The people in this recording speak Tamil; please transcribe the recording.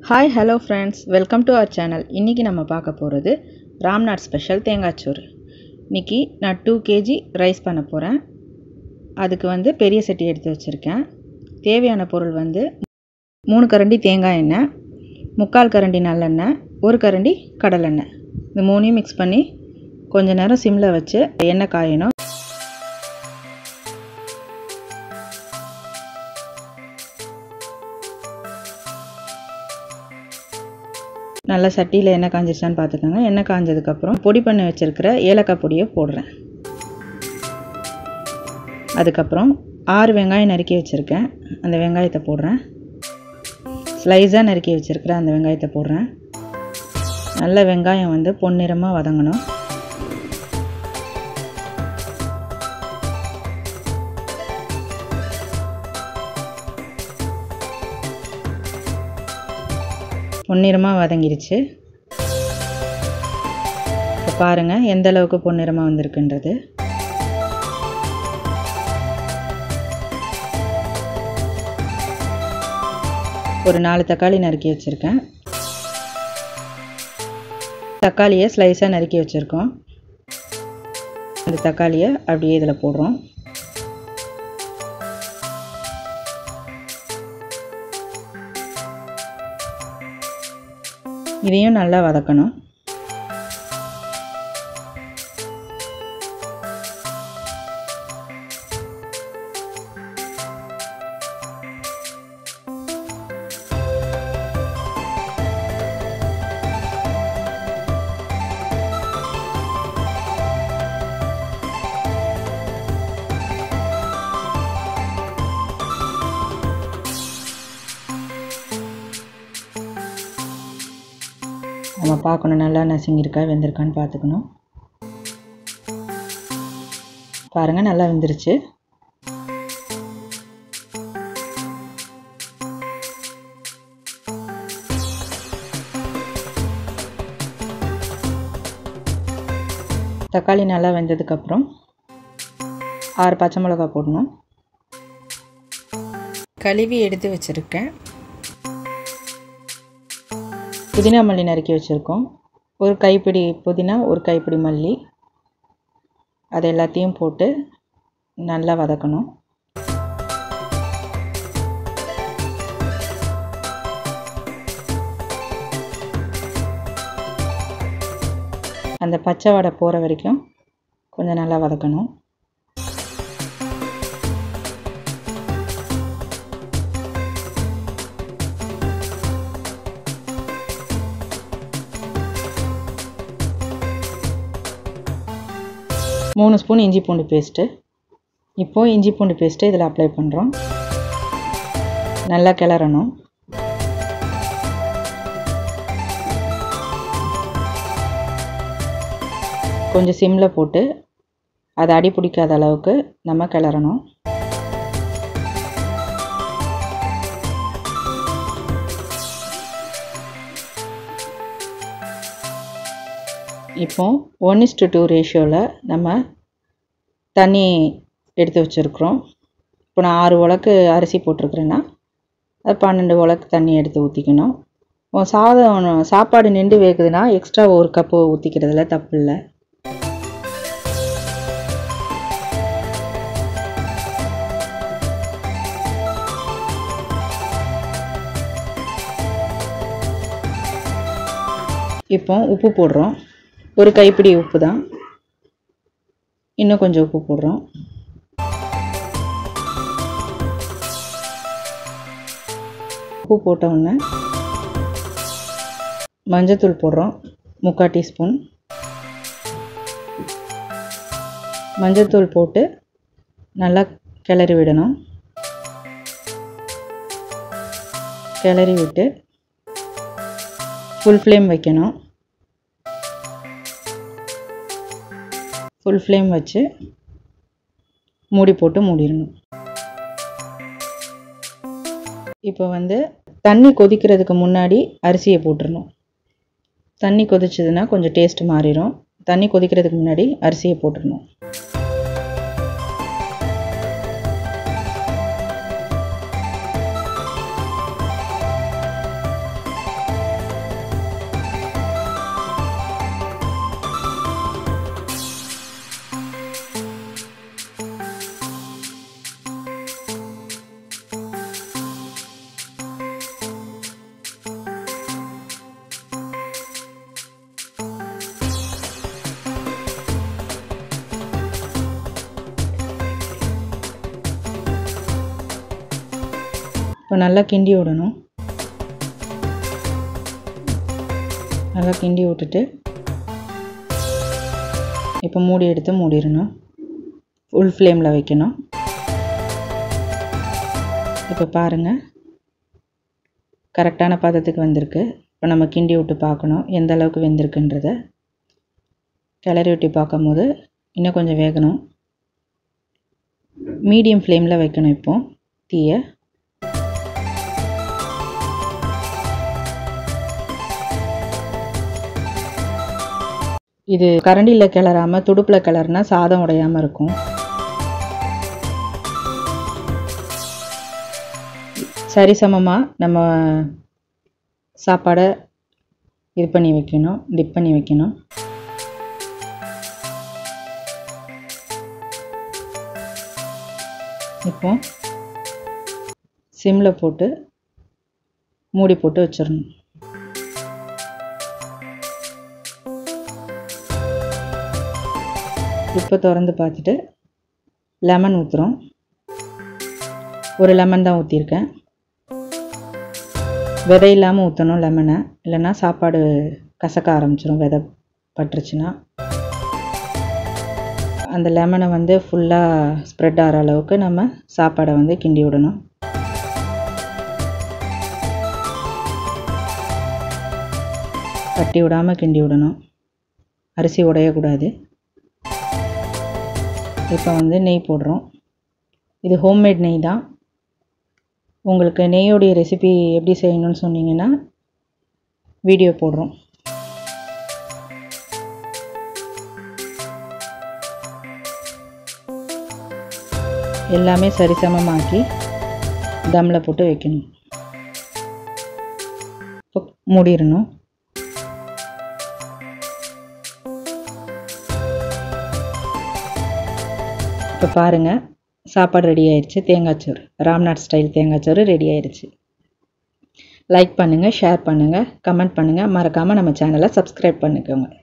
hi hello friends welcome to our channel இன்றைக்கி நம்ம பார்க்க போகிறது ராம்நாத் ஸ்பெஷல் தேங்காய்ச்சோறு இன்றைக்கி நான் டூ கேஜி ரைஸ் பண்ண போகிறேன் அதுக்கு வந்து பெரிய சட்டி எடுத்து வச்சுருக்கேன் தேவையான பொருள் வந்து மூணு கரண்டி தேங்காய் எண்ணெய் முக்கால் கரண்டி நல்லெண்ணெய் ஒரு கரண்டி கடலெண்ணெய் இந்த மூணையும் மிக்ஸ் பண்ணி கொஞ்ச நேரம் சிம்மில் வச்சு எண்ணெய் காயணும் நல்லா சட்டியில் எண்ணெய் காஞ்சிருச்சான்னு பார்த்துக்கோங்க எண்ணெய் காஞ்சதுக்கப்புறம் பொடி பண்ணி வச்சுருக்கிற ஏலக்காய் பொடியை போடுறேன் அதுக்கப்புறம் ஆறு வெங்காயம் நறுக்கி வச்சுருக்கேன் அந்த வெங்காயத்தை போடுறேன் ஸ்லைஸாக நறுக்கி வச்சுருக்கிற அந்த வெங்காயத்தை போடுறேன் நல்ல வெங்காயம் வந்து பொன்னிறமாக வதங்கணும் பொன்னிறமாக வதங்கிருச்சு இப்போ பாருங்கள் எந்த அளவுக்கு பொன்னிறமாக வந்திருக்குன்றது ஒரு நாலு தக்காளி நறுக்கி வச்சுருக்கேன் தக்காளியை ஸ்லைஸாக நறுக்கி வச்சுருக்கோம் அந்த தக்காளியை அப்படியே இதில் போடுறோம் இதையும் நல்லா வதக்கணும் நம்ம பார்க்கணும் நல்லா நசுங்கியிருக்கா வெந்திருக்கான்னு பார்த்துக்கணும் பாருங்கள் நல்லா வெந்துருச்சு தக்காளி நல்லா வெந்ததுக்கப்புறம் ஆறு பச்சை மிளகா போடணும் கழுவி எடுத்து வச்சுருக்கேன் புதினா மல்லி நறுக்கி வச்சுருக்கோம் ஒரு கைப்பிடி புதினா ஒரு கைப்பிடி மல்லி அது எல்லாத்தையும் போட்டு நல்லா வதக்கணும் அந்த பச்சை வடை போகிற வரைக்கும் கொஞ்சம் நல்லா வதக்கணும் மூணு ஸ்பூன் இஞ்சி பூண்டு பேஸ்ட்டு இப்போது இஞ்சி பூண்டு பேஸ்ட்டு இதில் அப்ளை பண்ணுறோம் நல்லா கிளறணும் கொஞ்சம் சிம்மில் போட்டு அதை அடி பிடிக்காத அளவுக்கு நம்ம கிளறணும் இப்போ ஒன் இஸ்டு டூ ரேஷியோவில் நம்ம தண்ணி எடுத்து வச்சுருக்குறோம் இப்போ நான் ஆறு உலக்கு அரிசி போட்டிருக்குறேன்னா அது பன்னெண்டு உலக்கு தண்ணி எடுத்து ஊற்றிக்கணும் சாதம் சாப்பாடு நின்று வேகுதுன்னா எக்ஸ்ட்ரா ஒரு கப்பு ஊற்றிக்கிறதுல தப்பு இல்லை இப்போ உப்பு போடுறோம் ஒரு கைப்பிடி உப்பு தான் இன்னும் கொஞ்சம் உப்பு போடுறோம் உப்பு போட்ட உடனே மஞ்சத்தூள் போடுறோம் முக்கால் டீஸ்பூன் மஞ்சத்தூள் போட்டு நல்லா கிளறி விடணும் கிளறி விட்டு ஃபுல் ஃப்ளேம் வைக்கணும் ஃபுல் ஃப்ளேம் வச்சு மூடி போட்டு மூடிடணும் இப்போ வந்து தண்ணி கொதிக்கிறதுக்கு முன்னாடி அரிசியை போட்டுடணும் தண்ணி கொதிச்சதுன்னா கொஞ்சம் டேஸ்ட் மாறிடும் தண்ணி கொதிக்கிறதுக்கு முன்னாடி அரிசியை போட்டுடணும் இப்போ நல்லா கிண்டி விடணும் நல்லா கிண்டி விட்டுட்டு இப்போ மூடி எடுத்து மூடிடணும் ஃபுல் ஃப்ளேமில் வைக்கணும் இப்போ பாருங்கள் கரெக்டான பதத்துக்கு வந்திருக்கு இப்போ நம்ம கிண்டி விட்டு பார்க்கணும் எந்த அளவுக்கு வெந்திருக்குன்றத கிளறி விட்டு பார்க்கும்போது இன்னும் கொஞ்சம் வேகணும் மீடியம் ஃப்ளேமில் வைக்கணும் இப்போ தீயை இது கரண்டியில் கிளறாமல் துடுப்பில் கிளறுனா சாதம் உடையாமல் இருக்கும் சரிசமமாக நம்ம சாப்பாடை இது பண்ணி வைக்கணும் டிப் பண்ணி வைக்கணும் இப்போ சிம்மில் போட்டு மூடி போட்டு வச்சிடணும் இப்போ திறந்து பார்த்துட்டு லெமன் ஊற்றுறோம் ஒரு லெமன் தான் ஊற்றிருக்கேன் விதை இல்லாமல் ஊற்றணும் லெமனை இல்லைன்னா சாப்பாடு கசக்க ஆரம்பிச்சிடும் விதை பட்டுருச்சுன்னா அந்த லெமனை வந்து ஃபுல்லாக ஸ்ப்ரெட் ஆகிற அளவுக்கு நம்ம சாப்பாடை வந்து கிண்டி விடணும் கட்டி விடாமல் கிண்டி விடணும் அரிசி உடையக்கூடாது இப்போ வந்து நெய் போடுறோம் இது ஹோம்மேட் நெய் தான் உங்களுக்கு நெய்யோடைய ரெசிபி எப்படி செய்யணும்னு சொன்னீங்கன்னா வீடியோ போடுறோம் எல்லாமே சரிசமமாக்கி தம்மில் போட்டு வைக்கணும் இப்போ மூடிடணும் இப்போ பாருங்கள் சாப்பாடு ரெடி ஆயிடுச்சு தேங்காய்ச்சோறு ராம்நாத் ஸ்டைல் தேங்காய்ச்சோறு ரெடி ஆயிடுச்சு லைக் பண்ணுங்கள் ஷேர் பண்ணுங்கள் கமெண்ட் பண்ணுங்கள் மறக்காமல் நம்ம சேனலை சப்ஸ்கிரைப் பண்ணிக்கோங்க